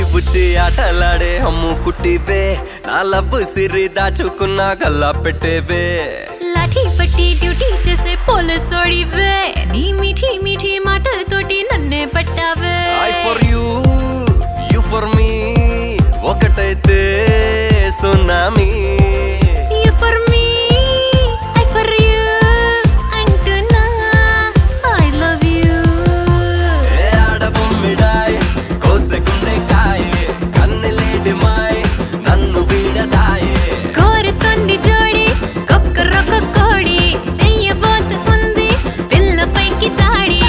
బుచ్చి ఆటలాడే అమ్ము కుట్టివే నా లవ్వు సిరి దాచుకున్నా గల్లా పెట్టేవే లాఠీ పట్టి డ్యూటీ చేసే పోలీసోడివే నీ మీఠీ మీఠీ మాటలతోటి నన్నే పట్టావే I for you you for me ఒకటైతే tsunami You for me, I for you. అంటున్నా I love you. ఏ ఆడబొమ్మిడాయ్ కోసెకుండే కాయే కన్నెలేడి మాయ్ నన్ను వీడదాయే కోరుతుంది జోడి కొక్కరొక్క కోడి చెయ్యబోతుంది పిల్ల పైకి తాడి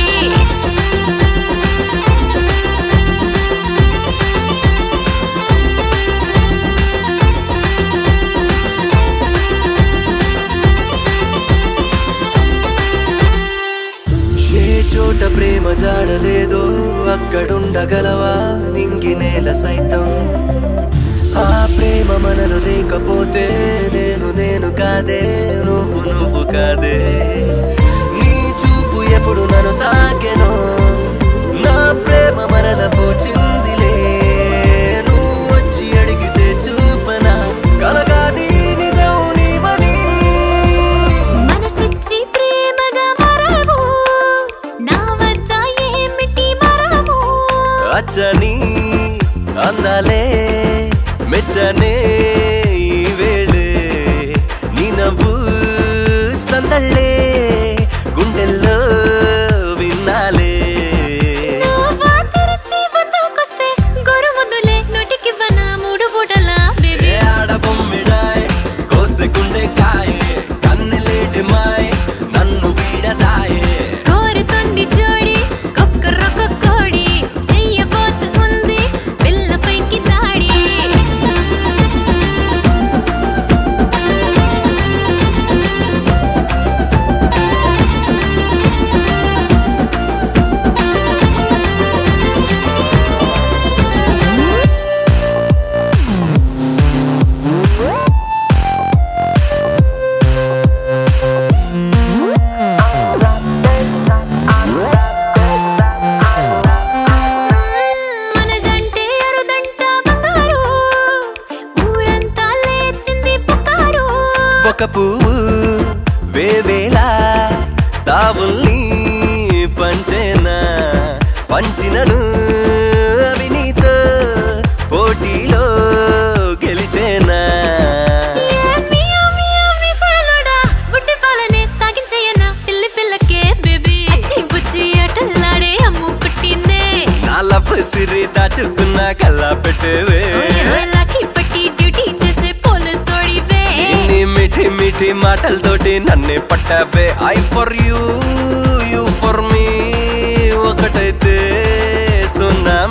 ఏ చోట ప్రేమ జాడలేదో అక్కడుండగలవా నింగి నేల సైతం ఆ ప్రేమ మనలో లేకపోతే నేను నేను కాదే నువ్వు నువ్వు కాదే నీ చూపు ఎప్పుడు నన్ను తాకెనో నా ప్రేమ మనల పూచిందిలే నువ్వు వచ్చి అడిగితే చూపనా కలగాది నిజం నీవని మనసిచ్చి ప్రేమగా మరావు నా వద్ద ఏమిటి మరావు అచ్చని అందాలే మెచ్చనే ఈ వేళే నీ నవ్వు సందళ్ళే గుండెల్లో విన్నాలే నువ్వా తెరిచి వద్దకొస్తే గొరుముద్దులే నోటికివ్వన మూడు పూటలా బేబీ ఏ ఆడబొమ్మిడాయ్ కోసె గుండె కాయే కన్నెలేటి మాయ్ నన్ను వీడదాయే కోరుతుంది జోడి కొక్కరొక్క కోడి చెయ్యబోతుంది పిల్ల పైకి తాడి మనదంటే అరుదంట బంగారు ఊరంతా లేచింది పుకారు ఒక పువ్వు వేవేలా తావుల్ని పంచేనా పంచినను అవి నీతో పోటీలో గెలిచేనా ఏ మియా మియా మిసాలుడా బుడ్డి పాలనే తాగించేయనా పిల్లి పిల్లకే బేబీ అచ్చి బుచ్చి అటల్లాడే అమ్ము పుట్టిందే నా లవ్ సిరి దాచుకున్న కల్లా పెట్టేవే లాఠీ పట్టి డ్యూటీ చేసే పోలీసోడివే ఇన్ని మిఠి మిఠి మాటలతోటి నన్నే పట్టావే I for you you for me ఒకటైతే సున్నా